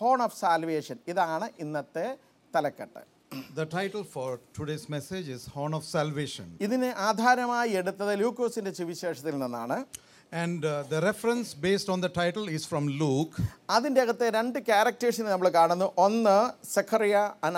Horn of salvation ഇതാണ് ഇന്നത്തെ തലക്കെട്ട് The title for today's message is Horn of Salvation. ഇതിന് ആധാരമായി എടുത്തത് ലൂക്കോസിന്റെ സുവിശേഷത്തിൽ നിന്നാണ് And uh, the reference based on the title is from Luke. അതിൻ്റെ അകത്തെ രണ്ട് ക്യാരക്ടേഴ്സിനെ നമ്മൾ കാണുന്നു ഒന്ന് സഖറിയ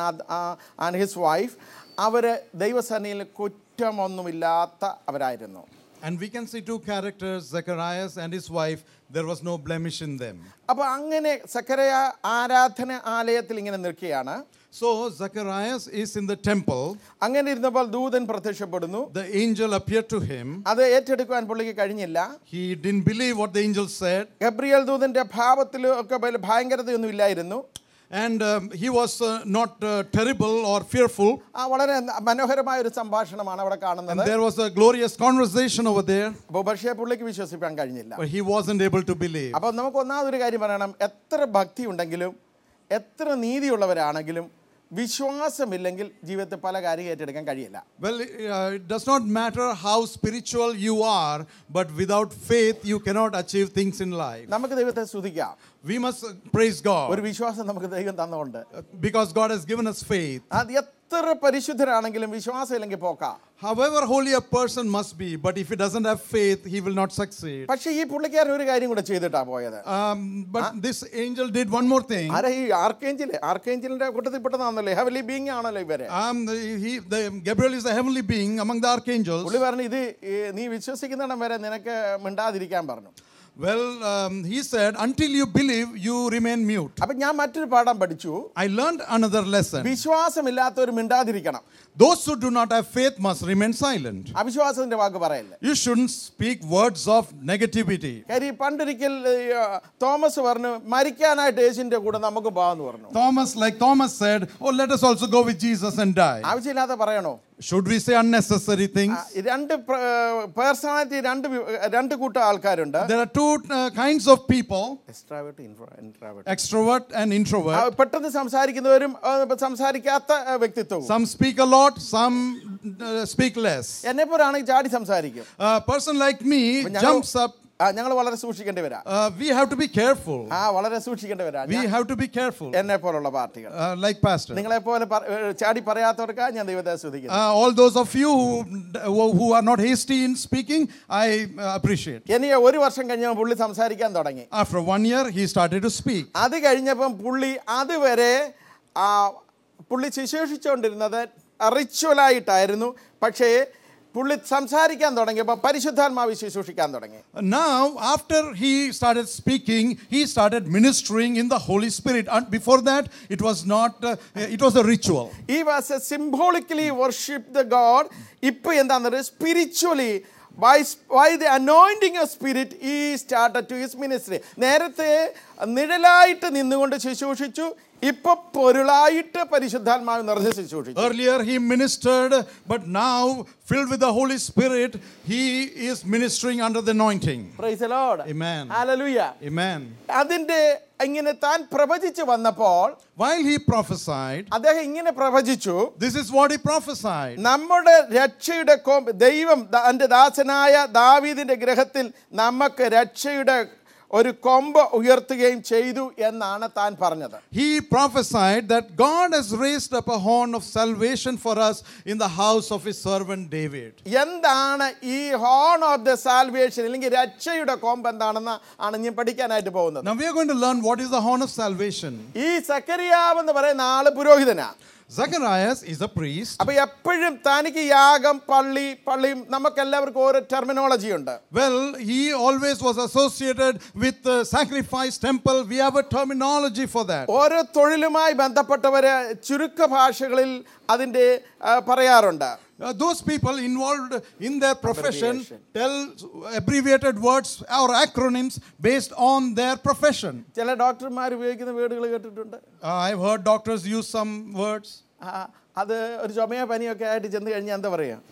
ആൻഡ് ഹിസ് വൈഫ് അവർ ദൈവസേനയിൽ കുറ്റമൊന്നുമില്ലാത്ത അവരായിരുന്നു And we can see two characters, Zacharias and his wife. There was no blemish in them. അപ്പോൾ അങ്ങനെ സഖറിയ ആരാധന ആലയത്തിൽ ഇങ്ങനെ നിൽക്കുകയാണ് So Zacharias is in the temple. അങ്ങനെ ഇരുന്നപ്പോൾ ദൂതൻ പ്രത്യക്ഷപ്പെടുന്നു The angel appeared to him. അത് ഏറ്റെടുക്കുവാൻ പുള്ളിക്ക് കഴിഞ്ഞില്ല He didn't believe what the angel said. Gabriel ദൂതന്റെ ഭാവത്തിലും ഒക്കെ വലിയ ഭയങ്കരതയൊന്നും ഇല്ലായിരുന്നു And um, he was uh, not uh, terrible or fearful. ആ വളരെ മനോഹരമായ ഒരു സംഭാഷണമാണ് അവിടെ And കാണുന്നത് there was a glorious conversation over there. അപ്പോൾ പക്ഷേ പുള്ളിക്ക് വിശ്വസിക്കാൻ കഴിഞ്ഞില്ല But he wasn't able to believe. അപ്പോൾ നമുക്ക് ഒന്നാമതൊരു കാര്യം പറയണം എത്ര ഭക്തി ഉണ്ടെങ്കിലും എത്ര നീതിയുള്ളവരാണെങ്കിലും വിശ്വാസമില്ലെങ്കിൽ ജീവിതത്തിൽ പല കാര്യം ഏറ്റെടുക്കാൻ കഴിയില്ല Well, uh, it does not matter how spiritual you are, but without faith, you cannot achieve things in life. നമുക്ക് ദൈവത്തെ സ്തുതിക്കാം We must uh, praise ഒരു God വിശ്വാസം നമുക്ക് ദൈവം തന്നുകൊണ്ട് uh, because God has given us faith. അത് എത്ര പരിശുദ്ധരാണെങ്കിലും വിശ്വാസം ഇല്ലെങ്കിൽ പോക്കാം However holy a person must be, but if he doesn't have faith, he will not succeed. പക്ഷേ ഈ പുള്ളിക്കാരൻ ഒരു കാര്യം കൂടെ ചെയ്തിട്ടാ പോയത് Um, but this angel did one more thing. ആരാ ഈ ആർക്കേഞ്ചില് ആർക്കേഞ്ചിലിന്റെ കൂട്ടത്തിൽപ്പെട്ടതാണല്ലോ ഹെവലി ബീങ് ആണല്ലോ ഇവര് Um, he, the, Gabriel is a heavenly being among the archangels. പുള്ളി പറഞ്ഞു ഇത് ഈ നീ വിശ്വസിക്കുന്നിടം വരെ നിനക്ക് മിണ്ടാതിരിക്കാൻ പറഞ്ഞു Well, um, he said, until you believe, you remain mute. അപ്പൊ ഞാൻ മറ്റൊരു പാഠം പഠിച്ചു I learned another lesson. വിശ്വാസമില്ലാത്തവർ മിണ്ടാതിരിക്കണം Those who do not have faith must remain silent. അവിശ്വാസത്തിന്റെ വാക്ക് പറയല്ലേ You shouldn't speak words of negativity. കാര്യം പണ്ടൊരിക്കൽ ഈ, ആ, തോമസ് പറഞ്ഞു മരിക്കാനായിട്ട് യേശുവിന്റെ കൂടെ നമുക്ക് പോകാന്ന് പറഞ്ഞു Thomas, like Thomas said, Oh, let us also go with Jesus and die. ആവശ്യമില്ലാതെ പറയണോ Should we say unnecessary things? ആ, ഈ രണ്ട് പേഴ്സണാലിറ്റി രണ്ട് വി- രണ്ട് കൂട്ടം ആൾക്കാരുണ്ട് There are two uh, kinds of people Extravert, intro- introvert. extrovert and ആ, introvert. പെട്ടെന്ന് സംസാരിക്കുന്നവരും ആ, സംസാരിക്കാത്ത ആ, വ്യക്തിത്വവും Some speak a lot, some uh, speak less. എന്നെ പോലാണെങ്കിൽ ചാടി സംസാരിക്കും A person like me jumps up. ഞങ്ങൾ വളരെ സൂക്ഷിക്കേണ്ടവരാ Uh, we have to be careful. ആ വളരെ സൂക്ഷിക്കേണ്ടവരാ We have to be careful. എന്നെ പോലുള്ള പാർട്ടികൾ Uh, like Pastor. നിങ്ങളെ പോലെ പ- ഏ, ചാടി പറയാത്തവർക്കാ ഞാൻ ദൈവത്തെ സ്തുതിക്കുന്നു Uh, all those of you who, who are not hasty in speaking, I uh, appreciate. ഇനി ഒരു വർഷം കഴിഞ്ഞപ്പോൾ പുള്ളി സംസാരിക്കാൻ തുടങ്ങി After one year, he started to speak. അത് കഴിഞ്ഞപ്പം പുള്ളി അതുവരെ ആ, പുള്ളി ശുശ്രൂഷിച്ചുകൊണ്ടിരുന്നത് റിച്വലായിട്ടായിരുന്നു പക്ഷേ പുള്ളി സംസാരിക്കാൻ തുടങ്ങിയപ്പോൾ പരിശുദ്ധാത്മാവ് ശുശ്രൂഷിക്കാൻ തുടങ്ങി Now, after he started speaking, he started ministering in the Holy Spirit. And before that, it was not, uh, it was a ritual. ഈ was symbolically worship the God ഇപ്പൊ എന്താണെന്ന് spiritually by by the anointing of spirit ഈ started to his ministry നേരത്തെ നിഴലായിട്ട് നിന്നുകൊണ്ട് ശുശ്രൂഷിച്ചു ഇപ്പൊ പൊരുളായിട്ട് പരിശുദ്ധാത്മാവ് നിറഞ്ഞ് ശുശ്രൂഷിച്ചു Earlier, he ministered, but now, filled with the Holy Spirit, he is ministering under the anointing. Praise the Lord. Amen. Hallelujah. Amen. അതിന്റെ ഇങ്ങനെ താൻ പ്രവചിച്ച് വന്നപ്പോൾ While he prophesied, അദ്ദേഹം ഇങ്ങനെ പ്രവചിച്ചു this is what he prophesied. നമ്മുടെ രക്ഷയുടെ കൊമ്പ് ദൈവം എൻ്റെ ദാസനായ ദാവീദിന്റെ ഗ്രഹത്തിൽ നമുക്ക് രക്ഷയുടെ ഒരു കൊമ്പ് ഉയർത്തുകയും ചെയ്തു എന്നാണ് താൻ പറഞ്ഞത് He prophesied that God has raised up a horn of salvation for us in the house of his servant David. എന്താണ് ഈ ഹോൺ ഓഫ് ദ സാൽവേഷൻ അല്ലെങ്കിൽ രക്ഷയുടെ കൊമ്പ് എന്താണെന്ന് ആണ് ഞാൻ പഠിക്കാനായിട്ട് പോകുന്നത് Now we are going to learn what is the horn of salvation. ഈ സക്കരിയാവ് എന്ന് പറയുന്ന ആള് പുരോഹിതനാ Zacharias is a priest. അപ്പൊ എപ്പോഴും തനിക്ക് യാഗം പള്ളി പള്ളിയും നമുക്ക് എല്ലാവർക്കും ഓരോ ടെർമിനോളജി ഉണ്ട് Well, he always was associated with the sacrifice temple. We have a terminology for that. ഓരോ തൊഴിലുമായി ബന്ധപ്പെട്ടവര് ചുരുക്ക ഭാഷകളിൽ അതിൻ്റെ ആ, പറയാറുണ്ട് Uh, those people involved in their profession Abbreviation. tell abbreviated words or acronyms based on their profession. ചില ഡോക്ടർമാർ ഉപയോഗിക്കുന്ന വേർഡുകൾ കേട്ടിട്ടുണ്ട് Uh, I've heard doctors use some words. ആ, അത് ഒരു ചുമയോ പനിയൊക്കെ ആയിട്ട് ചെന്ന് കഴിഞ്ഞാൽ എന്താ പറയുക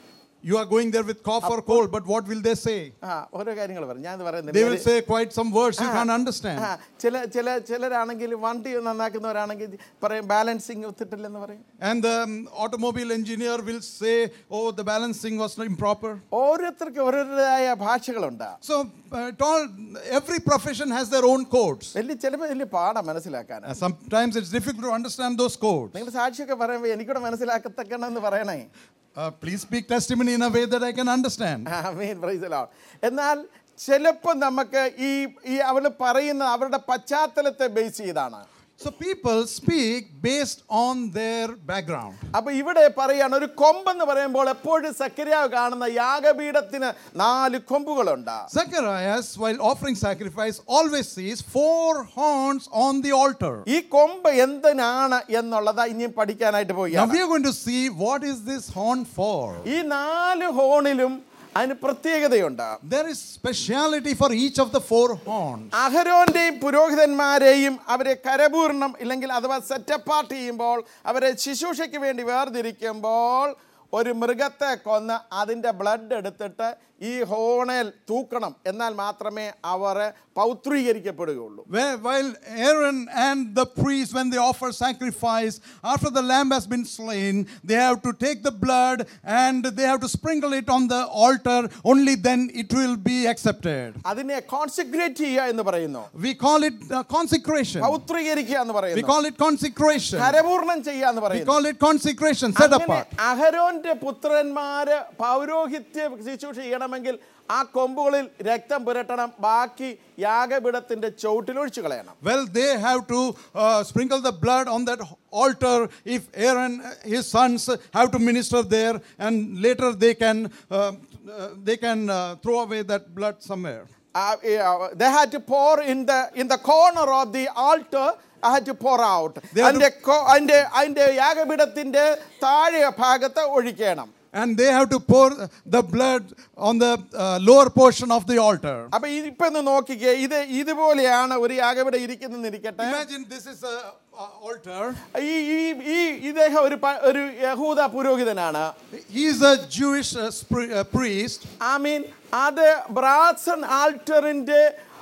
You are going there with cough or cold, but what will they say? ആ ഓരോ കാര്യങ്ങൾ പറയും ഞാൻ They will പറയുന്നത് say quite some words you Ah. can't understand. ആ, ചില ചില ചിലരാണെങ്കിൽ വണ്ടി നന്നാക്കുന്നവരാണെങ്കിൽ പറയും ബാലൻസിങ് ഒത്തിട്ടില്ലെന്ന് പറയും And the um, automobile engineer will say, oh, the balancing was improper. ഓരോരുത്തർക്കും ഓരോരുത്തരായ ഭാഷകളുണ്ട് So, uh, it all, every profession has their own codes. വലിയ ചിലപ്പോൾ വലിയ പാടാ മനസ്സിലാക്കാൻ Uh, sometimes it's difficult to understand those codes. നിങ്ങളുടെ സാക്ഷിയൊക്കെ പറയുമ്പോൾ എനിക്കൂടെ മനസ്സിലാക്കത്തക്കണമെന്ന് പറയണേ Uh, please speak testimony in a way that I can understand. Amen, praise the Lord. എന്നാൽ ചിലപ്പോൾ നമുക്ക് ഈ ഈ അവൾ പറയുന്ന അവരുടെ പശ്ചാത്തലത്തെ ബേസ് ചെയ്താണ് So, people speak based on their background. അപ്പൊ ഇവിടെ പറയാണ് ഒരു കൊമ്പെന്ന് പറയുമ്പോൾ എപ്പോഴും സക്കരിയാവ് കാണുന്ന യാഗപീഠത്തിന് നാല് കൊമ്പുകളുണ്ട് Zacharias, while offering sacrifice, always sees four horns on the altar. ഈ കൊമ്പ് എന്തിനാണ് എന്നുള്ളത് ഇനിയും പഠിക്കാനായിട്ട് Now പോവുകയാണ് we are going to see what is this horn for. ഈ നാല് ഹോണിലും അതിന് പ്രത്യേകതയുണ്ട് There is speciality for each of the four horns. അഹരോന്റെയും പുരോഹിതന്മാരെയും അവരെ കരപൂർണം ഇല്ലെങ്കിൽ അഥവാ സെറ്റപ്പാർട്ട് ചെയ്യുമ്പോൾ അവരെ ശുശ്രൂഷയ്ക്ക് വേണ്ടി വേർതിരിക്കുമ്പോൾ ഒരു മൃഗത്തെ കൊന്ന് അതിൻ്റെ ബ്ലഡ് എടുത്തിട്ട് ഈ ഹോണേൽ തൂക്കണം എന്നാൽ മാത്രമേ അവർ പൗത്രീകരിക്കപ്പെടുകയുള്ളൂ Where, while Aaron and the priest, when they offer sacrifice, after the lamb has been slain, they have to take the blood and they have to sprinkle it on the altar. Only then it will be accepted. അതിനെ consecrate ചെയ്യുക എന്ന് പറയുന്നു We call it uh, consecration. പൗത്രീകരിക്കുക എന്ന് We പറയുന്നു call it consecration. കരപൂർണം ചെയ്യുക എന്ന് We പറയുന്നു call it consecration, set അങ്ങനെ apart. അഹരോന്റെ പുത്രന്മാര് പൗരോഹിത്യ ശുശ്രൂഷ ചെയ്യണമെങ്കിൽ ആ കൊമ്പുകളിൽ രക്തം പുരട്ടണം ബാക്കി യാഗപീഠത്തിന്റെ ചുവട്ടിൽ ഒഴിച്ചു കളയണം Well, they have to uh, sprinkle the blood on that altar if Aaron, uh, his sons, uh, have to minister there, and later they can uh, uh, they can uh, throw away that blood somewhere. Uh, yeah, they had to pour in the in the corner of the altar I had to pour out They had അതിന്റെ കൊ- അതിന്റെ അതിന്റെ യാഗപീഠത്തിന്റെ താഴെ ഭാഗത്ത് ഒഴിക്കണം And they have to pour the blood on the uh, lower portion of the altar. അപ്പൊ ഇപ്പൊ ഒന്ന് നോക്കിക്കേ ഇത് ഇതുപോലെയാണ് ഒരു യാഗപീഠം ഇരിക്കുന്നെന്ന് ഇരിക്കട്ടെ Imagine this is a, a altar. ഈ ഈ ഈ ഇദ്ദേഹം ഒരു പ- ഒരു യഹൂദ പുരോഹിതനാണ് He is a Jewish uh, spri- uh, priest. I mean അത് ബ്രാസൺ ആൾട്ടറിന്റെ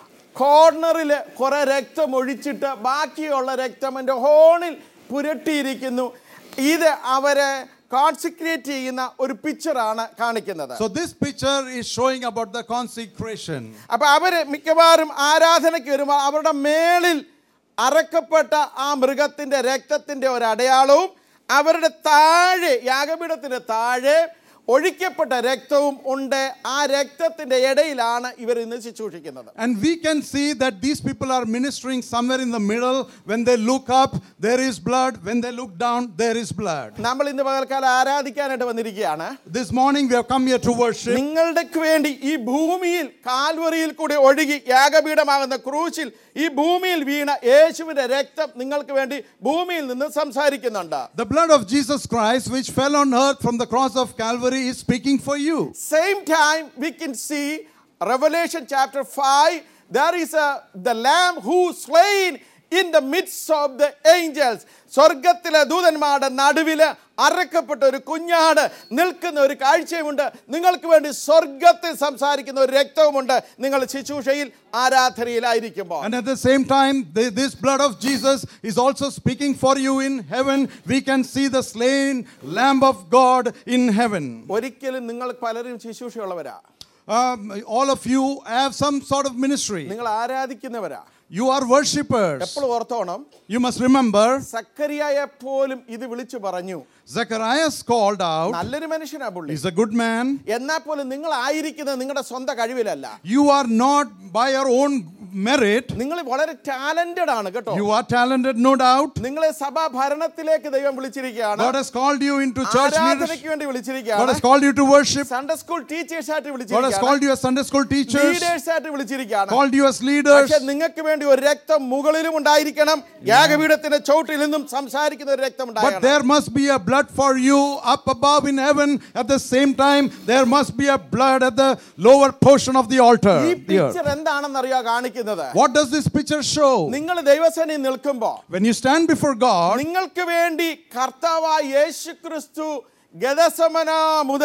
കോർണറിൽ കുറെ രക്തം ഒഴിച്ചിട്ട് ബാക്കിയുള്ള രക്തം എൻ്റെ ഹോണിൽ പുരട്ടിയിരിക്കുന്നു ഇത് അവരെ കോൺസിക്രേറ്റ് ചെയ്യുന്ന ഒരു പിക്ചറാണ് കാണിക്കുന്നത് So this picture is showing about the consecration. അപ്പൊ അവര് മിക്കവാറും ആരാധനയ്ക്ക് വരുമ്പോൾ അവരുടെ മേളിൽ അറക്കപ്പെട്ട ആ മൃഗത്തിന്റെ രക്തത്തിന്റെ ഒരു അടയാളവും അവരുടെ താഴെ യാഗപീഠത്തിന്റെ താഴെ ഒഴിക്കപ്പെട്ട രക്തവും ഉണ്ട് ആ രക്തത്തിന്റെ ഇടയിലാണ് ഇവർ ഇന്ന് ശുശ്രൂഷിക്കുന്നത് And we can see that these people are ministering somewhere in the middle. When they look up, there is blood. When they look down, there is blood. നമ്മൾ ഇന്ന് പകൽക്കാലം ആരാധിക്കാനായിട്ട് വന്നിരിക്കുകയാണ് This morning we have come here to worship. നിങ്ങളുടെ വേണ്ടി ഈ ഭൂമിയിൽ കാൽവറിയിൽ കൂടി ഒഴുകി യാഗപീഠമാകുന്ന ക്രൂശിൽ ഈ ഭൂമിയിൽ വീണ യേശുവിന്റെ രക്തം നിങ്ങൾക്ക് വേണ്ടി ഭൂമിയിൽ നിന്ന് സംസാരിക്കുന്നുണ്ട് The blood of Jesus Christ, which fell on earth from the cross of Calvary, is speaking for you. same time we can see revelation chapter 5 there is a the lamb who slain in the midst of the angels സ്വർഗത്തിലെ ദൂതന്മാരുടെ നടുവില് അറക്കപ്പെട്ട ഒരു കുഞ്ഞാട് നിൽക്കുന്ന ഒരു കാഴ്ചയുമുണ്ട് നിങ്ങൾക്ക് വേണ്ടി സ്വർഗത്തിൽ സംസാരിക്കുന്ന ഒരു രക്തവുമുണ്ട് നിങ്ങൾ ശുശ്രൂഷയിൽ ആരാധനയിലായിരിക്കുമ്പോൾ And at the same time, th- this blood of Jesus is also speaking for you in heaven. We can see the slain Lamb of God in heaven. ഒരിക്കലും നിങ്ങൾ പലരും ശുശ്രൂഷയുള്ളവരാ Um, all of you have some sort of ministry. നിങ്ങൾ ആരാധിക്കുന്നവരാ You are worshippers. എപ്പോഴും ഓർത്തോണം You must remember, സക്കരിയായെ പോലും ഇത് വിളിച്ചു പറഞ്ഞു Zacharias called out, നല്ലൊരു മനുഷ്യനാ പുള്ളി He's a good man. എന്നാൽ പോലും നിങ്ങൾ ആയിരിക്കുന്നത് നിങ്ങളുടെ സ്വന്തം കഴിവിലല്ല You are not by your own merit. നിങ്ങൾ വളരെ ടാലന്റഡ് ആണ് കേട്ടോ You are talented, no doubt. നിങ്ങളെ സഭാ ഭരണത്തിലേക്ക് ദൈവം വിളിച്ചിരിക്കുകയാണ് God has called you into church ആരാധനയ്ക്ക് leadership. വേണ്ടി God വിളിച്ചിരിക്കുകയാണ് has called you to worship. Sunday school teachers ആയിട്ട് God has വിളിച്ചിരിക്കുകയാണ് called you as Sunday school teachers. Leaders ആയിട്ട് വിളിച്ചിരിക്കുകയാണ് Called you as leaders. പക്ഷെ നിങ്ങൾക്ക് വേണ്ടി ഒരു രക്തം മുകളിലും ഉണ്ടായിരിക്കണം യാഗപീഠത്തിന്റെ ചോട്ടിൽ നിന്നും സംസാരിക്കുന്ന ഒരു രക്തം But ഉണ്ടാകണം there must be a blood for you up above in heaven. At the same time, there must be a blood at the lower portion of the altar. ഈ the earth. പിക്ചർ എന്താണെന്നറിയോ കാണിക്കുന്നത് What does this picture show? നിങ്ങൾ ദൈവസേനയിൽ നിൽക്കുമ്പോൾ When you stand before God, നിങ്ങൾക്ക് വേണ്ടി കർത്താവായ യേശു ക്രിസ്തു ഗതസമന മുതൽ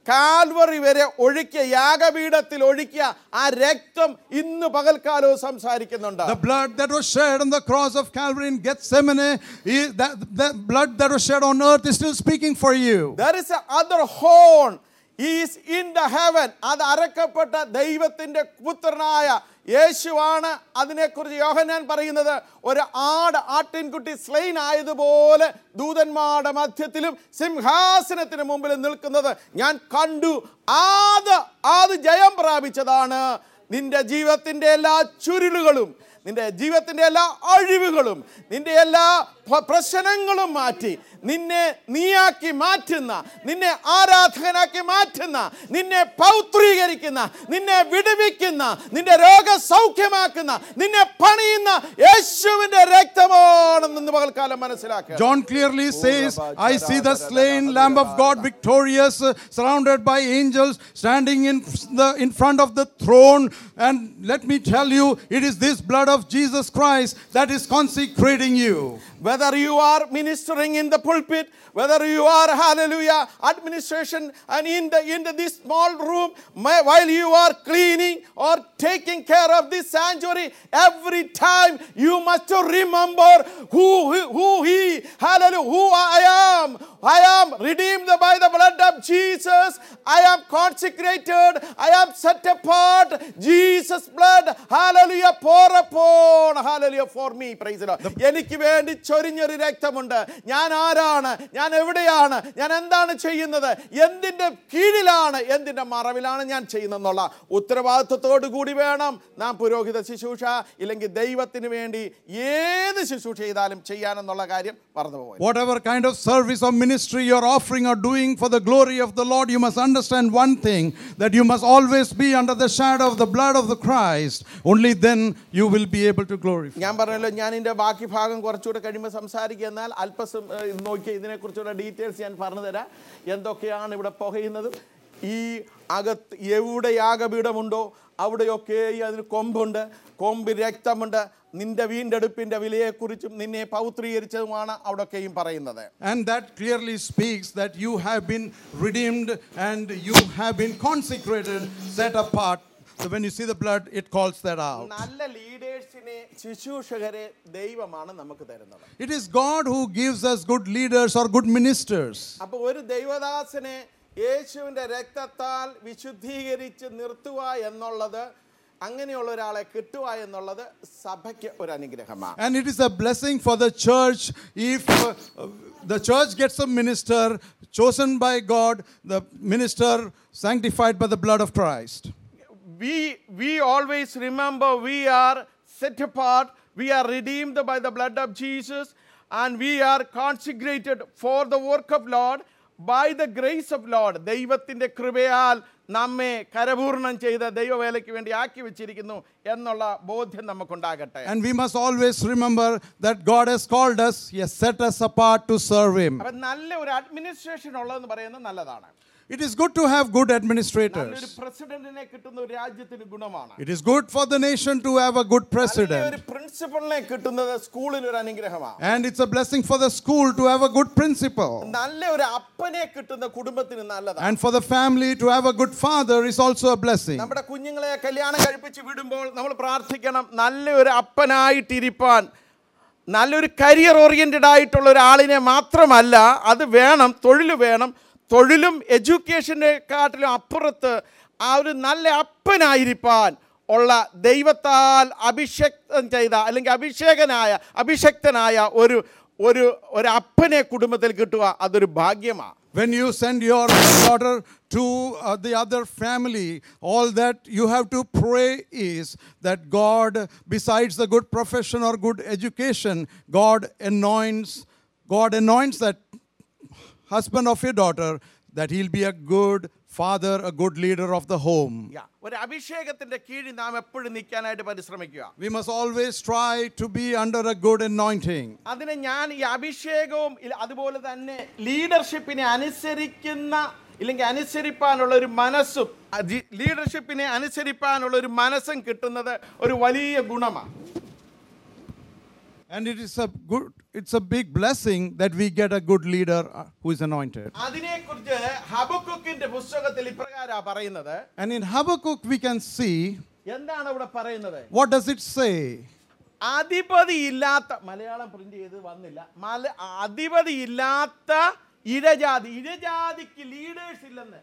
കാൽവറി വരെ ഒഴുക്കിയ യാഗപീഠത്തിൽ ഒഴുക്കിയ ആ രക്തം ഇന്ന് പകൽക്കാലവും സംസാരിക്കുന്നുണ്ട് The blood that was shed on the cross of Calvary in Gethsemane, is that, that blood that was shed on earth is still speaking for you. There is a other horn is in the heaven അത് അറക്കപ്പെട്ട ദൈവത്തിന്റെ പുത്രനായ യേശുവാണ് അതിനെക്കുറിച്ച് യോഹന്നാൻ പറയുന്നത് ഒരു ആട് ആട്ടിൻകുട്ടി slain ആയതുപോലെ ദൂതന്മാരുടെ മധ്യത്തിലും സിംഹാസനത്തിന് മുമ്പിൽ നിൽക്കുന്നത് ഞാൻ കണ്ടു ആത് ആത് ജയം പ്രാപിച്ചതാണ് നിന്റെ ജീവിതത്തിന്റെ എല്ലാ ചുരുളുകളും നിന്റെ ജീവിതത്തിന്റെ എല്ലാ അഴിവുകളും നിന്റെ എല്ലാ പ- പ്രശ്നങ്ങളും മാറ്റി നിന്നെ നീയാക്കി മാറ്റുന്ന നിന്നെ ആരാധകനാക്കി മാറ്റുന്ന നിന്നെ പൗത്രീകരിക്കുന്ന നിന്നെ വിടുവിക്കുന്ന നിന്റെ രോഗസൗഖ്യമാക്കുന്ന നിന്നെ പണിയുന്ന യേശുവിന്റെ രക്തമാണെന്ന് പകൽക്കാലം മനസ്സിലാക്കുക John clearly says, I see the slain Lamb of God victorious, uh, surrounded by angels, standing in, the, in front of the throne. And let me tell you, it is this blood of Jesus Christ that is consecrating you. whether you are ministering in the pulpit whether you are hallelujah administration and in the in the, this small room my- while you are cleaning or taking care of this sanctuary every time you must remember who who, who he hallelujah who i am i am redeemed by the blood of jesus i am consecrated i am set apart jesus blood hallelujah pour upon hallelujah for me praise the lord എനിക്ക് വേണ്ടി ചൊരിഞ്ഞൊരു രക്തമുണ്ട് ഞാൻ ആരാണ് ഞാൻ എവിടെയാണ് ഞാൻ എന്താണ് ചെയ്യുന്നത് എന്തിൻ്റെ കീഴിലാണ് എന്തിൻ്റെ മറവിലാണ് ഞാൻ ചെയ്യുന്നതെന്നുള്ള ഉത്തരവാദിത്വത്തോടു കൂടി വേണം നാം പുരോഹിത ശുശ്രൂഷ ഇല്ലെങ്കിൽ ദൈവത്തിന് വേണ്ടി ഏത് ശുശ്രൂഷ ചെയ്താലും ചെയ്യാനെന്നുള്ള കാര്യം മറന്നുപോയി Whatever kind of service or ministry you're offering or doing for the glory of the Lord, you must understand one thing that you must always be under the shadow of the blood of the Christ. Only then you will be able to glorify. ഞാൻ പറഞ്ഞല്ലോ ഞാൻ ഇതിൻ്റെ ബാക്കി ഭാഗം കുറച്ചുകൂടെ കഴിയുമ്പോൾ സംസാരിക്കുക എന്നാൽ അല്പസം ഏഹ്, ഇത് നോക്കി ഇതിനെക്കുറിച്ചുള്ള ഡീറ്റെയിൽസ് ഞാൻ പറഞ്ഞു തരാം എന്തൊക്കെയാണ് ഇവിടെ പുകയുന്നതും ഈ അകത്ത് എവിടെ യാഗപീഠമുണ്ടോ അവിടെയൊക്കെ ഈ അതിന് കൊമ്പുണ്ട് കൊമ്പിൽ രക്തമുണ്ട് നിന്റെ വീണ്ടെടുപ്പിൻ്റെ വിലയെക്കുറിച്ചും നിന്നെ പൗത്രീകരിച്ചതുമാണ് അവിടെയൊക്കെയും പറയുന്നത് And that clearly speaks that you have been redeemed and you have been consecrated, set apart. So when you see the blood, it calls that out. നല്ല ലീഡേഴ്സിനെ ശുശ്രൂഷകരെ ദൈവമാണ് നമുക്ക് തരുന്നത് It is God who gives us good leaders or good ministers. അപ്പോൾ ഒരു ദൈവദാസനെ യേശുവിൻ്റെ രക്തത്താൽ വിശുദ്ധീകരിച്ച് നിർത്തുക എന്നുള്ളത് അങ്ങനെയുള്ള ഒരാളെ കിട്ടുക എന്നുള്ളത് സഭയ്ക്ക് ഒരു അനുഗ്രഹമാണ് And it is a blessing for the church if uh, the church gets a minister chosen by God, the minister sanctified by the blood of Christ. we we always remember we are set apart we are redeemed by the blood of jesus and we are consecrated for the work of lord by the grace of lord ദൈവത്തിൻ്റെ കൃപയാൽ നമ്മെ കരപൂർണം ചെയ്ത ദൈവവേലയ്ക്ക് വേണ്ടി ആക്കി വെച്ചിരിക്കുന്നു എന്നുള്ള ബോധ്യം നമുക്കുണ്ടാകട്ടെ And we must always remember that God has called us, He has set us apart to serve Him. അപ്പം നല്ല ഒരു അഡ്മിനിസ്ട്രേഷൻ ഉള്ളതെന്ന് പറയുന്നത് നല്ലതാണ് It is good to have good നല്ലൊരു administrators. പ്രസിഡന്റിനെ കിട്ടുന്ന ഒരു രാജ്യത്തിന് ഗുണമാണ് It is good for the nation to have a good ഒരു president. പ്രിൻസിപ്പളിനെ കിട്ടുന്നത് സ്കൂളിൽ ഒരു അനുഗ്രഹമാണ് And it's a blessing for the school to have a good principal. നല്ല ഒരു അപ്പനെ കിട്ടുന്ന കുടുംബത്തിന് നല്ലതാണ് And for the family to have a good father is also a blessing. നമ്മുടെ കുഞ്ഞുങ്ങളെ കല്യാണം കഴിപ്പിച്ച് വിടുമ്പോൾ നമ്മൾ പ്രാർത്ഥിക്കണം നല്ലൊരു അപ്പനായിട്ടിരിപ്പാൻ നല്ലൊരു കരിയർ ഓറിയൻറ്റഡ് ആയിട്ടുള്ള ഒരാളിനെ മാത്രമല്ല അത് വേണം തൊഴിൽ വേണം തൊഴിലും എഡ്യൂക്കേഷനെക്കാട്ടിലും അപ്പുറത്ത് ആ ഒരു നല്ല അപ്പനായിരിക്കാൻ ഉള്ള ദൈവത്താൽ അഭിഷക്തം ചെയ്ത അല്ലെങ്കിൽ അഭിഷേകനായ അഭിഷക്തനായ ഒരു ഒരു ഒരു അപ്പനെ കുടുംബത്തിൽ കിട്ടുക അതൊരു ഭാഗ്യമാണ് When you send your daughter to uh, the other family, all that you have to pray is that God, besides the good profession or good education, God anoints, God anoints that husband of your daughter that he'll be a good father, a good leader of the home. Yeah. ഒരു അഭിഷേകത്തിന്റെ കീഴിൽ നാം എപ്പോഴും നിൽക്കാനായിട്ട് പരിശ്രമിക്കുക We must always try to be under a good anointing. അതിന് ഞാൻ ഈ അഭിഷേകവും ഇല്ല- അതുപോലെ തന്നെ ലീഡർഷിപ്പിനെ അനുസരിക്കുന്ന ഇല്ലെങ്കിൽ അനുസരിപ്പാനുള്ള ഒരു മനസ്സും അതി- ലീഡർഷിപ്പിനെ അനുസരിപ്പാനുള്ള ഒരു മനസ്സും കിട്ടുന്നത് ഒരു വലിയ ഗുണമാണ് And it is a good, it's a big blessing that we get a good leader uh, who is anointed. അതിനെക്കുറിച്ച് ഹബക്കുക്കിന്റെ പുസ്തകത്തിൽ ഇപ്രകാരാ പറയുന്നത് And in Habakkuk, we can see എന്താണ് ഇവിടെ പറയുന്നത് what does it say? അധിപതി ഇല്ലാത്ത മലയാളം പ്രിന്റ് ചെയ്ത് വന്നില്ല മല അധിപതി ഇല്ലാത്ത ഇഴജാതി ഇഴജാതിക്ക് ലീഡേഴ്സ് ഇല്ലെന്ന്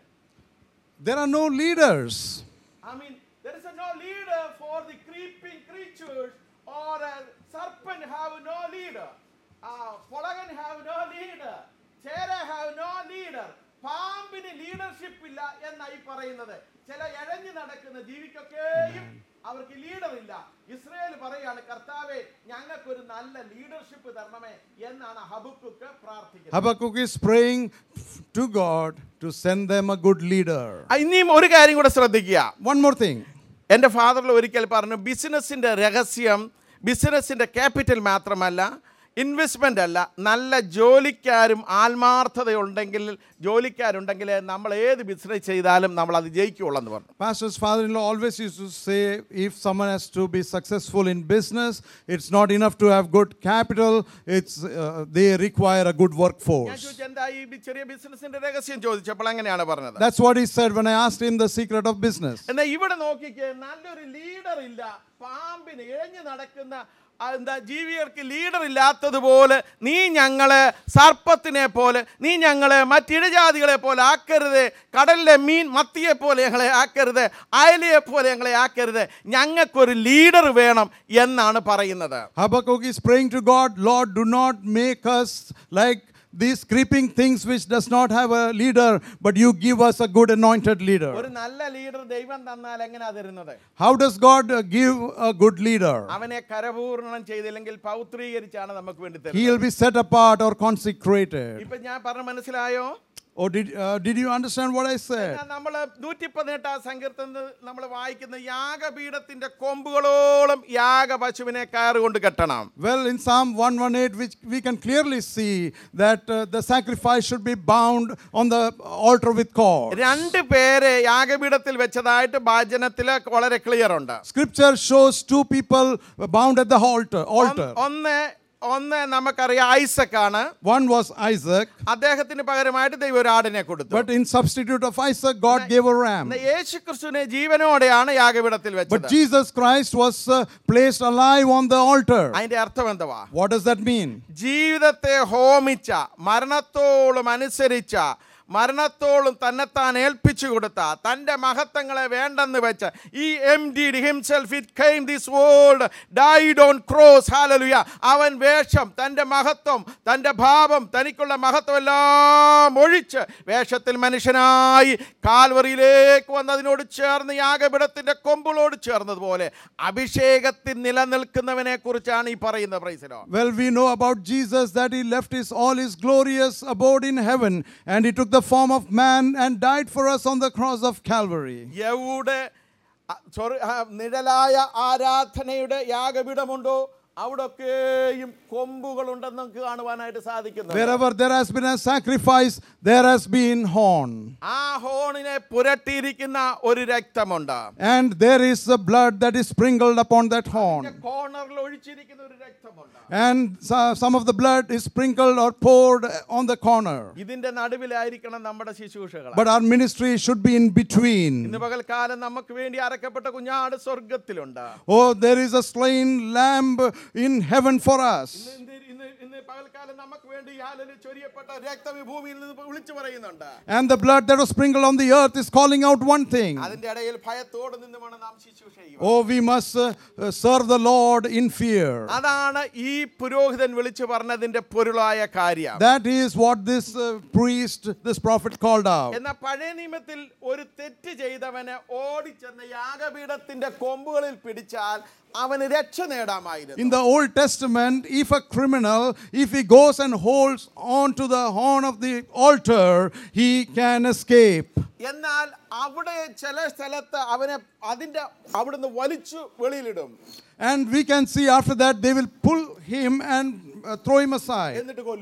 There are no leaders. I mean, there is a no leader for the creeping creatures, or a serpent have no leader. Uh, Polagan have no leader. Chera have no leader. പാമ്പിന് leadership ഇല്ല എന്നായി പറയുന്നത് ചില എഴഞ്ഞു നടക്കുന്ന ജീവിക്കൊക്കെയും അവർക്ക് leader ഇല്ല Israel പറയാണ് കർത്താവെ ഞങ്ങൾക്കൊരു നല്ല ലീഡർഷിപ്പ് തരണമേ എന്നാണ് ഹബുക്കുക്ക് പ്രാർത്ഥിക്കുന്നത് Habakkuk is praying to God to send them a good leader. ആ, ഇനിയും ഒരു കാര്യം കൂടെ ശ്രദ്ധിക്കുക One more thing. എൻ്റെ ഫാദറിൽ ഒരിക്കൽ പറഞ്ഞു ബിസിനസ്സിൻ്റെ രഹസ്യം ബിസിനസ്സിൻ്റെ ക്യാപിറ്റൽ മാത്രമല്ല ഇൻവെസ്റ്റ്മെൻ്റ് അല്ല നല്ല ജോലിക്കാരും ആത്മാർത്ഥതയുണ്ടെങ്കിൽ ജോലിക്കാരുണ്ടെങ്കിൽ നമ്മൾ ഏത് ബിസിനസ് ചെയ്താലും നമ്മൾ അത് ജയിക്കുള്ളൂ എന്ന് പറഞ്ഞു Pastor's father in law always used to say if someone has to be successful in business, it's not enough to have good capital, it's, uh, they require a good ഞാൻ workforce. ചോദിച്ചു എന്താ ഈ B- ചെറിയ ബിസിനസ്സിന്റെ രഹസ്യം ചോദിച്ചപ്പോൾ അങ്ങനെയാണ് പറഞ്ഞത് That's what he said when I asked him the secret of business. എന്നാൽ ഇവിടെ നോക്കിക്കേ നല്ലൊരു ലീഡർ ഇല്ല പാമ്പിന് ഇഴഞ്ഞു നടക്കുന്ന ആ, എന്താ ജീവികൾക്ക് ലീഡർ ഇല്ലാത്തതുപോലെ നീ ഞങ്ങളെ സർപ്പത്തിനെ പോലെ നീ ഞങ്ങളെ മറ്റിഴജാതികളെ പോലെ ആക്കരുത് കടലിലെ മീൻ മത്തിയെ പോലെ ഞങ്ങളെ ആക്കരുത് അയലയെ പോലെ ഞങ്ങളെ ആക്കരുത് ഞങ്ങൾക്കൊരു ലീഡർ വേണം എന്നാണ് പറയുന്നത് Habakkuk is praying to God, Lord, do not make us like these creeping things which does not have a leader, but you give us a good anointed leader. ഒരു നല്ല ലീഡർ ദൈവം തന്നാൽ എങ്ങനെയാ തരുന്നത് How does God uh, give a good leader? അവനെ കരപൂർണം ചെയ്തില്ലെങ്കിൽ പൗത്രീകരിച്ചാണ് നമുക്ക് വേണ്ടി തരുന്നത് He'll be set apart or consecrated. ഇപ്പൊ ഞാൻ പറഞ്ഞ മനസ്സിലായോ Oh, did, uh, did you understand what I said? നമ്മൾ നൂറ്റി പതിനെട്ടാം സങ്കീർത്തനത്തിൽ നമ്മൾ വായിക്കുന്ന യാഗപീഠത്തിന്റെ കൊമ്പുകളോളം യാഗ പശുവിനെ കയറുകൊണ്ട് കെട്ടണം Well, in Psalm 118, which we can clearly see that uh, the sacrifice should be bound on the altar with cords. രണ്ട് പേരെ യാഗപീഠത്തിൽ വെച്ചതായിട്ട് വാചനത്തിൽ വളരെ ക്ലിയർ ഉണ്ട് Scripture shows two people bound at the altar. altar. ഒന്ന് ഒന്ന് നമുക്കറിയാം ഐസക് ആണ് One was Isaac, അദ്ദേഹത്തിന് പകരമായിട്ട് ദൈവം ഒരു ആടിനെ കൊടുത്തു but in substitute of Isaac, God gave a ram. യേശു ക്രിസ്തുവിനെ ജീവനോടെയാണ് യാഗപീഠത്തിൽ But വെച്ചത് Jesus Christ was uh, placed alive on the altar. അതിന്റെ അർത്ഥം എന്തുവാ What does that mean? ജീവിതത്തെ ഹോമിച്ച മരണത്തോളം അനുസരിച്ച മരണത്തോളം തന്നെത്താൻ ഏൽപ്പിച്ചു കൊടുത്ത തൻ്റെ മഹത്വങ്ങളെ വേണ്ടെന്ന് വെച്ച് he emptied himself it came this world died on cross hallelujah അവൻ വേഷം തൻ്റെ മഹത്വം തൻ്റെ ഭാവം തനിക്കുള്ള മഹത്വം എല്ലാം ഒഴിച്ച് വേഷത്തിൽ മനുഷ്യനായി കാൽവറിയിലേക്ക് വന്നതിനോട് ചേർന്ന് യാഗപീഠത്തിൻ്റെ കൊമ്പുകളോട് ചേർന്നതുപോലെ അഭിഷേകത്തിൽ നിലനിൽക്കുന്നവനെ കുറിച്ചാണ് ഈ പറയുന്നത് പ്രൈസിലോ Well, we know about Jesus that he left his all his glorious abode in heaven and he took the form of man and died for us on the cross of Calvary. എവിടെ അ- sorry, ആ, നിഴലായ ആരാധനയുടെ യാഗപീഠമുണ്ടോ അവിടൊക്കെയും കൊമ്പുകളുണ്ടെന്ന് നമുക്ക് കാണുവാനായിട്ട് സാധിക്കുന്നു Wherever there has been a sacrifice, there has been horn. ആ ഹോണിനെ പുരട്ടിയിരിക്കുന്ന ഒരു രക്തമുണ്ട് And there is the blood that is sprinkled upon that horn. കോർണറിൽ ഒഴിച്ചിരിക്കുന്ന ഒരു രക്തമുണ്ട് And so- some of the blood is sprinkled or poured on the corner. ഇതിന്റെ നടുവിലായിരിക്കണം നമ്മുടെ ശുശ്രൂഷകൾ But our ministry should be in between. ഇന്ന് പകൽക്കാലം നമുക്ക് വേണ്ടി അറക്കപ്പെട്ട കുഞ്ഞാട് സ്വർഗത്തിലുണ്ട് Oh, there is a slain lamb in heaven for us. ഇന്ന് ഇന്ന് ഇന്ന് പകൽക്കാലം നമുക്ക് വേണ്ടി ഹാലല് ചൊരിയപ്പെട്ട രക്തം ഈ ഭൂമിയിൽ നിന്ന് വിളിച്ചു പറയുന്നുണ്ട് And the blood that was sprinkled on the earth is calling out one thing. അതിന്റെ ഇടയിൽ ഭയത്തോട് നിന്ന് വേണം നാം ശുശ്രൂഷ ചെയ്യുവാൻ. Oh, we must uh, uh, serve the Lord in fear. അതാണ് ഈ പുരോഹിതൻ വിളിച്ചു പറഞ്ഞതിന്റെ പൊരുളായ കാര്യം That is what this uh, priest, this prophet called out. എന്നാൽ പഴയ നിയമത്തിൽ ഒരു തെറ്റ് ചെയ്തവന് ഓടിച്ചെന്ന് യാഗപീഠത്തിന്റെ കൊമ്പുകളിൽ പിടിച്ചാൽ അവന് രക്ഷ നേടാമായിരുന്നു In the Old Testament, if a criminal, if he goes and holds on to the horn of the altar, he can escape. എന്നാൽ അവിടെ ചില സ്ഥലത്ത് അവനെ അതിന്റെ അവിടുന്ന് വലിച്ചു വെളിയിലിടും And we can see after that they will pull him and uh, throw him aside. എന്നിട്ട് കൊല്ലും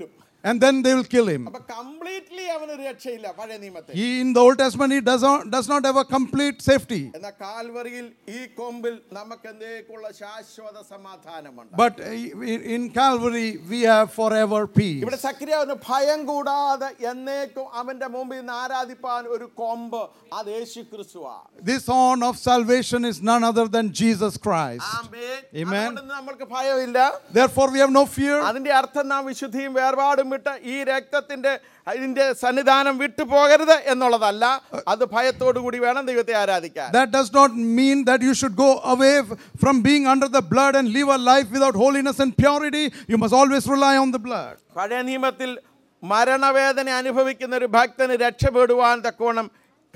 and then they will kill him. അപ്പൊ കംപ്ലീറ്റ്ലി അവന് രക്ഷയില്ല പഴയ നിയമത്തിൽ He, in the Old Testament, he does not, does not have a complete safety. എന്നാൽ കാൽവറിയിൽ ഈ കൊമ്പിൽ നമുക്ക് എന്തേക്കുള്ള ശാശ്വത സമാധാനമുണ്ട് But uh, in in Calvary, we have forever peace. ഇവിടെ സക്രിയാവിന് ഭയം കൂടാതെ എന്നേക്കും അവന്റെ മുമ്പിൽ നിന്ന് ആരാധിപ്പാൻ ഒരു കൊമ്പ് അത് യേശു ക്രിസ്തുവാ This horn of salvation is none other than Jesus Christ. Amen. Amen. അതുകൊണ്ട് നമ്മൾക്ക് ഭയമില്ല Therefore, we have no fear. അതിന്റെ അർത്ഥം നാം വിശുദ്ധിയും വേർപാടും വിട്ട് ഈ രക്തത്തിന്റെ ഇതിന്റെ സന്നിധാനം വിട്ടു പോകരുത് എന്നുള്ളതല്ല അത് ഭയത്തോടു കൂടി വേണം ദൈവത്തെ ആരാധിക്കാൻ That does not mean that you should go away f- from being under the blood and live a life without holiness and purity. You must always rely on the blood. പഴയ നിയമത്തിൽ മരണവേദന അനുഭവിക്കുന്ന ഒരു ഭക്തന് രക്ഷപ്പെടുവാൻ തക്കോണം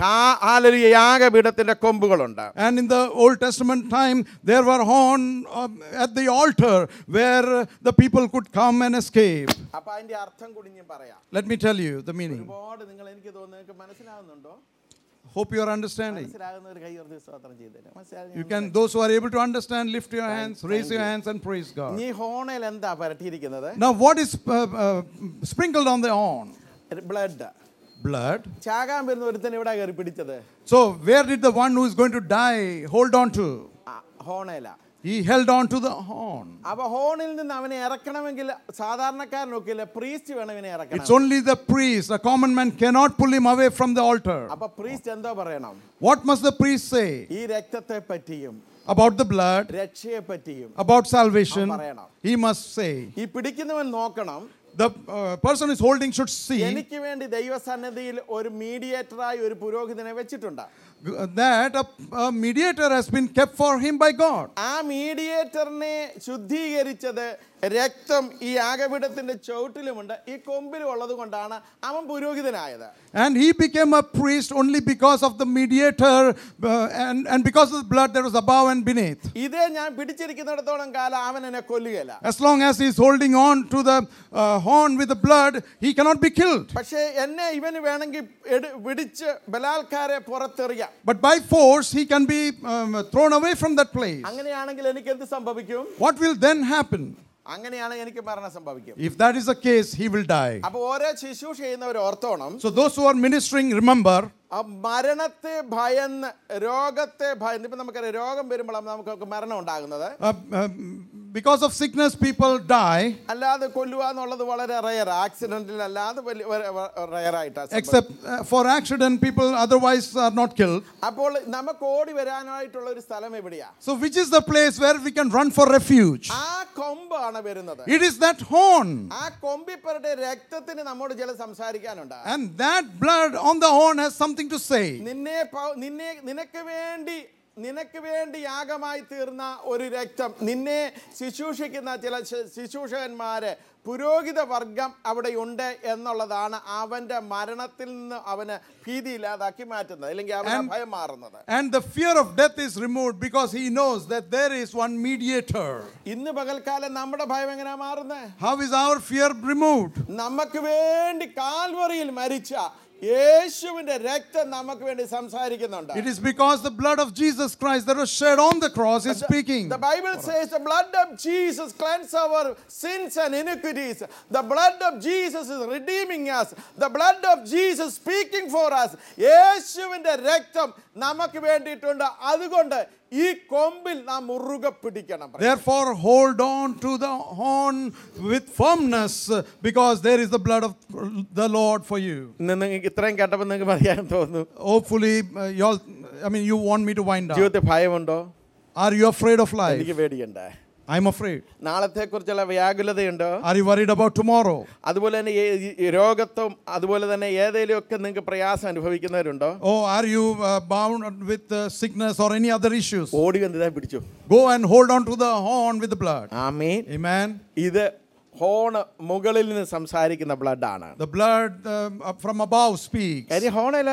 ആലൊരു യാഗപീഠത്തിന്റെ കൊമ്പുകളുണ്ട് And in the Old Testament time, there were horn um, at the altar where uh, the people could come and escape. അപ്പൊ അതിന്റെ അർത്ഥം കൂടി ഞാൻ പറയാം Let me tell you the meaning. ഒരുപാട് നിങ്ങൾ എനിക്ക് തോന്നുന്നു നിങ്ങൾക്ക് മനസ്സിലാകുന്നുണ്ടോ Hope you are understanding. മനസ്സിലാകുന്ന ഒരു കൈ ഉയർത്തി സ്തോത്രം ചെയ്തേരെ മനസ്സിലാകുന്നു You can, those who are able to understand, lift your hands, raise your hands, and praise God. ഈ ഹോണയിൽ എന്താ പരട്ടിയിരിക്കുന്നത് Now, what is uh, uh, sprinkled on the horn? Blood Blood. ചാകാൻ വരുന്ന ഒരുത്തൻ ഇവിടെ കയറി പിടിച്ചത് So, where did the one who is going to die hold on to? ആ, ഹോണയില He held on to the horn. അപ്പൊ ഹോണിൽ നിന്ന് അവനെ ഇറക്കണമെങ്കിൽ സാധാരണക്കാരനൊക്കെ ഇല്ല പ്രീസ്റ്റ് വേണം ഇവനെ It's ഇറക്കണം only the priest. A common man cannot pull him away from the altar. അപ്പൊ priest എന്തോ പറയണം What must the priest say ഈ രക്തത്തെ പറ്റിയും about the blood, രക്ഷയെ പറ്റിയും about salvation? അവൻ പറയണം. He must say. ഈ പിടിക്കുന്നവൻ നോക്കണം The uh, person who is holding should see എനിക്ക് വേണ്ടി ദൈവസന്നിധിയിൽ ഒരു മീഡിയേറ്ററായി ഒരു പുരോഹിതനെ വെച്ചിട്ടുണ്ട് that a, a mediator has been kept for him by God. ആ മീഡിയേറ്ററിനെ ശുദ്ധീകരിച്ചത് രക്തം ഈ യാഗപീഠത്തിന്റെ ചുവട്ടിലുമുണ്ട് ഈ കൊമ്പിലും ഉള്ളത് കൊണ്ടാണ് അവൻ പുരോഹിതനായത് And he became a priest only because of the mediator uh, and, and because of the blood that was above and beneath. ഇതേ ഞാൻ പിടിച്ചിരിക്കുന്നിടത്തോളം കാലം അവൻ എന്നെ കൊല്ലുകയില്ല As long as he is holding on to the uh, horn with the blood, he cannot be killed. പക്ഷേ എന്നെ ഇവന് വേണമെങ്കിൽ എടു- പിടിച്ച് ബലാത്കാരെ പുറത്തെറിയാം But by force, he can be um, thrown away from that place. അങ്ങനെയാണെങ്കിൽ എനിക്ക് എന്ത് സംഭവിക്കും What will then happen? അങ്ങനെയാണെങ്കിൽ എനിക്ക് മരണം സംഭവിക്കും If that is the case, he will die. അപ്പൊ ഓരോ ശുശ്രൂഷ ചെയ്യുന്നവർ ഓർത്തോണം So, those who are ministering, remember ആ മരണത്തെ ഭയന്ന് രോഗത്തെ ഭയന്ന് ഇപ്പൊ നമുക്കറിയാം രോഗം വരുമ്പോഴാണ് നമുക്ക് മരണം ഉണ്ടാകുന്നത് uh, um, because of sickness, people die, അല്ലാതെ കൊല്ലുക എന്നുള്ളത് വളരെ റയർ ആക്സിഡന്റിൽ അല്ലാതെ റയറായിട്ടാണ് except uh, for accident, people otherwise are not killed. അപ്പോൾ നമുക്ക് ഓടി വരാനായിട്ടുള്ള ഒരു സ്ഥലം എവിടെയാ So, which is the place where we can run for refuge? ആ കൊമ്പാണ് വരുന്നത് It is that horn. ആ കൊമ്പിപ്പരുടെ രക്തത്തിന് നമ്മോട് ചില സംസാരിക്കാനുണ്ട് And that blood on the horn has something to say. നിന്നെ പ- നിന്നെ നിനക്ക് വേണ്ടി നിനക്ക് വേണ്ടി യാഗമായി തീർന്ന ഒരു രക്തം നിന്നെ ശുശ്രൂഷിക്കുന്ന ചില ശു- ശുശ്രൂഷകന്മാര് പുരോഹിത വർഗം അവിടെ ഉണ്ട് എന്നുള്ളതാണ് അവന്റെ മരണത്തിൽ നിന്ന് അവന് ഭീതി ഇല്ലാതാക്കി മാറ്റുന്നത് അല്ലെങ്കിൽ അവന് And- ഭയം മാറുന്നത് And the fear of death is removed because he knows that there is one mediator. ഇന്ന് പകൽക്കാലം നമ്മുടെ ഭയം എങ്ങനെയാ മാറുന്നത് How is our fear removed? നമുക്ക് വേണ്ടി കാൽവറിയിൽ മരിച്ച യേശുവിന്റെ രക്തം നമുക്ക് വേണ്ടി സംസാരിക്കുന്നുണ്ട് It is because the blood of Jesus Christ that was shed on the cross is speaking. The Bible says the blood of Jesus cleanses our sins and iniquities. The blood of Jesus is redeeming us. The blood of Jesus speaking for us. യേശുവിന്റെ രക്തം നമുക്ക് വേണ്ടിയിട്ടുണ്ട് അതുകൊണ്ട് ഈ കൊമ്പിൽ നാം മുറുകെ പിടിക്കണം Therefore, hold on to the horn with firmness uh, because there is the blood of the Lord for you. ഇന്ന് നിങ്ങൾക്ക് ഇത്രയും കേട്ടപ്പോൾ നിങ്ങൾക്ക് മതിയാൻ തോന്നുന്നു Hopefully, uh, y'all, I mean, you want me to wind up. ജീവിതത്തിൽ ഭയമുണ്ടോ Are you afraid of life? എനിക്ക് പേടിയുണ്ട് I'm afraid. നാളത്തെക്കുറിച്ചുള്ള വ്യാകുലതയുണ്ടോ Are you worried about tomorrow? അതുപോലെ തന്നെ ഈ- ഈ രോഗത്വം അതുപോലെ തന്നെ ഏതെങ്കിലും ഒക്കെ നിങ്ങൾക്ക് പ്രയാസം അനുഭവിക്കുന്നവരുണ്ടോ Oh, are you uh, bound with uh, sickness or any other issues? ഓടി വന്നതാ പിടിച്ചു Go and hold on to the horn with the blood. Amen Amen. ഇത് ഹോണ് മുകളിൽ നിന്ന് സംസാരിക്കുന്ന ബ്ലഡാണ് The blood um, up from above speaks. കാര്യം ഹോണില്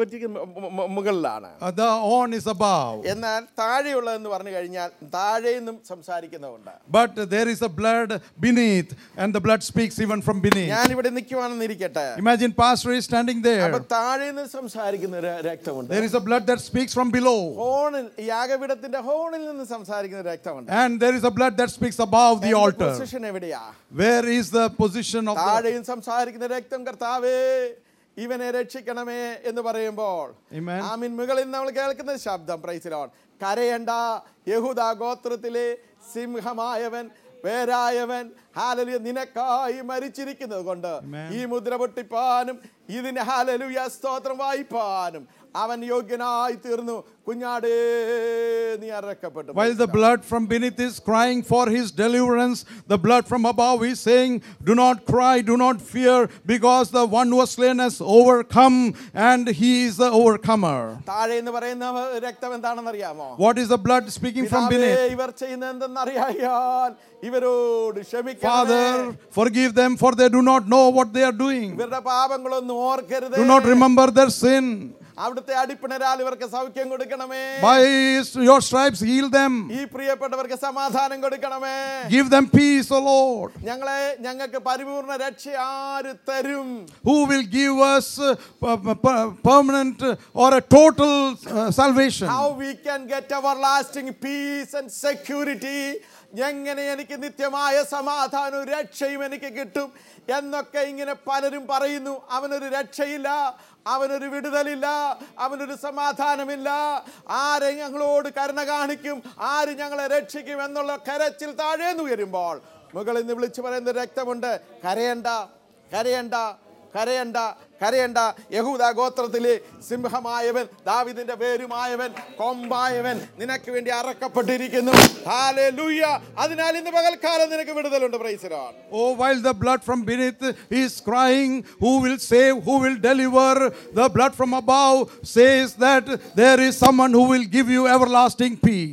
മുകളിലാണ് Uh, the horn is above. എന്നാൽ താഴെയുള്ളതെന്ന് പറഞ്ഞു കഴിഞ്ഞാൽ താഴെ നിന്നും സംസാരിക്കുന്നതുണ്ട് But there is a blood beneath, and the blood speaks even from beneath. ഞാൻ ഇവിടെ നിൽക്കുവാണെന്ന് ഇരിക്കട്ടെ Imagine Pastor is standing അപ്പൊ there. താഴെ നിന്ന് സംസാരിക്കുന്ന ഒരു രക്തമുണ്ട് There is a blood that speaks from below. ഹോണിൽ യാഗപീഠത്തിന്റെ ഹോണിൽ നിന്ന് സംസാരിക്കുന്ന രക്തമുണ്ട് And there is a blood that speaks above the altar. Position എവിടെയാ Where is the position of the താഴെയും സംസാരിക്കുന്ന രക്തം കർത്താവേ ഇവനെ രക്ഷിക്കണമേ എന്ന് പറയുമ്പോൾ Amen. ആമീൻ മുകളിൽ നമ്മൾ കേൾക്കുന്ന ശബ്ദം പ്രൈസിലോൺ കരയണ്ട യഹൂദ ഗോത്രത്തിലെ സിംഹമായവൻ പേരായവൻ ഹാലലുയ നിനക്കായി മരിച്ചിരിക്കുന്നത് കൊണ്ട് ഈ മുദ്ര പൊട്ടിപ്പാനും ഇതിന് ഹാലലുയ സ്തോത്രം വായിപ്പാനും അവൻ യോഗ്യനായി തീർന്നു കുഞ്ഞാടേ നീ അറക്കപ്പെട്ടു While the blood from beneath is crying for his deliverance, the blood from above is saying, Do not cry, do not fear, because the one who was slain has overcome, and he is the overcomer. താഴെ എന്ന് പറയുന്ന രക്തം എന്താണെന്ന് അറിയാമോ What is the blood speaking from പിതാവേ, beneath? ഇവർ ചെയ്യുന്ന എന്തെന്നറിയാൻ ഇവരോട് ക്ഷമിക്കണമേ Father, forgive them, for they do not know what they are doing. ഇവരുടെ പാപങ്ങളൊന്നും ഓർക്കരുത് Do not remember their sin. അവിടുത്തെ അടിപ്പിണരാൽ ഇവർക്ക് സൗഖ്യം കൊടുക്കണമേ By your stripes, heal them. ഈ പ്രിയപ്പെട്ടവർക്ക് സമാധാനം കൊടുക്കണമേ Give them peace, O Lord. ഞങ്ങളെ ഞങ്ങൾക്ക് പരിപൂർണ രക്ഷ ആര് തരും Who will give us uh, per- per- permanent uh, or a total uh, salvation? How we can get our lasting peace and security എങ്ങനെ എനിക്ക് നിത്യമായ സമാധാനവും രക്ഷയും എനിക്ക് കിട്ടും എന്നൊക്കെ ഇങ്ങനെ പലരും പറയുന്നു അവനൊരു രക്ഷയില്ല അവനൊരു വിടുതലില്ല അവനൊരു സമാധാനമില്ല ആരെ ഞങ്ങളോട് കരുണ കാണിക്കും ആര് ഞങ്ങളെ രക്ഷിക്കും എന്നുള്ള കരച്ചിൽ താഴേന്ന് ഉയരുമ്പോൾ മുകളിൽ നിന്ന് വിളിച്ചു പറയുന്ന രക്തമുണ്ട് കരയണ്ട കരയണ്ട കരയണ്ട കരയണ്ട യഹൂദ ഗോത്രത്തിലെ സിംഹമായവൻ ദാവിദിന്റെ പേരുമായവൻ കൊമ്പായവൻ നിനക്ക് വേണ്ടി അറക്കപ്പെട്ടിരിക്കുന്നു ഹാലേലൂയ അതിനാൽ ഇന്ന് പകൽക്കാലം നിനക്ക് വിടുതലുണ്ട് പ്രൈസരാൻ Oh, while the blood from beneath is crying, who will save, who will deliver? The blood from above says that there is someone who will give you everlasting peace.